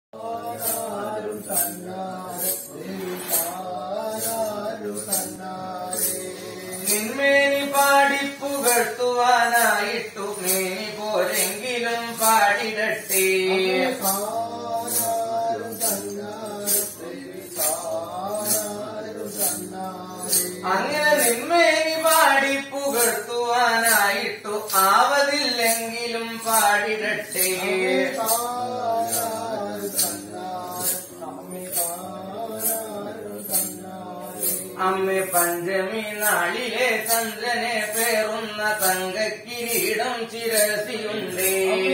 നിന്മേനി പാടിപ്പുകഴ്ത്തുവാനായിട്ടു മേനി പോരെങ്കിലും പാടിടട്ടെ അങ്ങനെ നിന്മേനി പാടിപ്പുകഴ്ത്തുവാനായിട്ടു ആവതില്ലെങ്കിലും പാടിടട്ടെ അമ്മ പഞ്ചമി നാളിലെ ചന്ദ്രനെ പേറുന്ന തങ്കക്കിരീടം ചിരസിയുണ്ടേ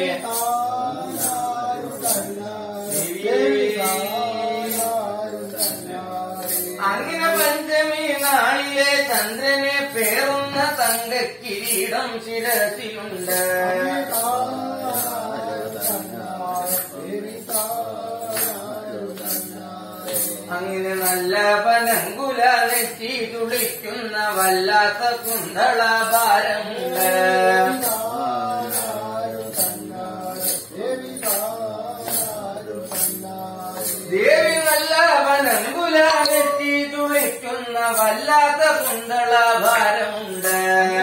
അങ്ങനെ പഞ്ചമി നാളിലെ ചന്ദ്രനെ പേറുന്ന തങ്കക്കിരീടം ശിരസിലുണ്ട് അങ്ങനെ നല്ല പനങ്കുല നെറ്റി തുളിക്കുന്ന വല്ലാത്ത കുന്തള ഭാരമുണ്ട് ദേവി നല്ല പനങ്കുല നെറ്റി തുളിക്കുന്ന വല്ലാത്ത കുന്തള ഭാരമുണ്ട്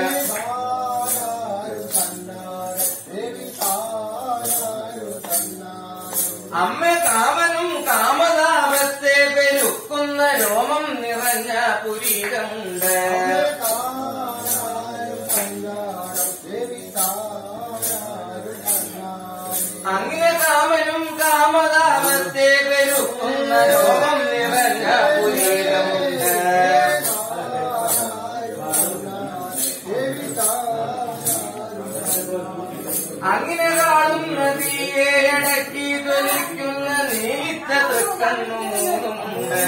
അമ്മ കാമനും കാമതാപത്തെ പെരുക്കുന്ന രോമം നിറഞ്ഞ പുരീരമുണ്ട് അങ്ങനെ കാമനും കാമതാപത്തെ പെരുക്കുന്ന രോമം നിറഞ്ഞ പുരീരമുണ്ട് അങ്ങനെ കാണുന്ന തീയെ അടക്കി തൊലിക്കുന്ന നീത്ത തൃക്കണ്ണു മൂന്നുമുണ്ട്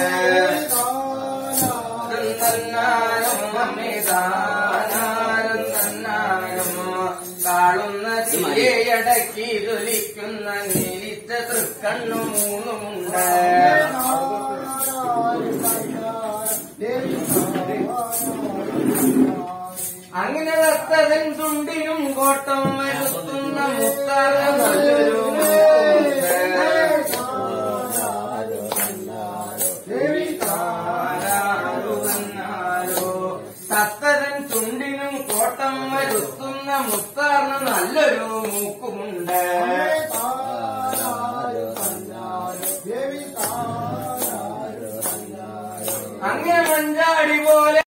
തന്നാലും അമ്മിതാനാലും തന്നാലും കാണുന്ന തീയെ അടക്കി തൊലിക്കുന്ന നീലിത്ത തൃക്കണ്ണു മൂന്നുമുണ്ട് അങ്ങനെ തത്തതൻ തുണ്ടിനും കോട്ടം വരുത്തുന്ന മുത്താറ നല്ലൊരു മൂക്കുമുണ്ട്. ആരാരു തന്നാരോ തത്തതൻ ചുണ്ടിനും കോട്ടം വരുത്തുന്ന മുത്താറിന് നല്ലൊരു മൂക്കുമുണ്ട് അങ്ങനെ മഞ്ചാടി പോലെ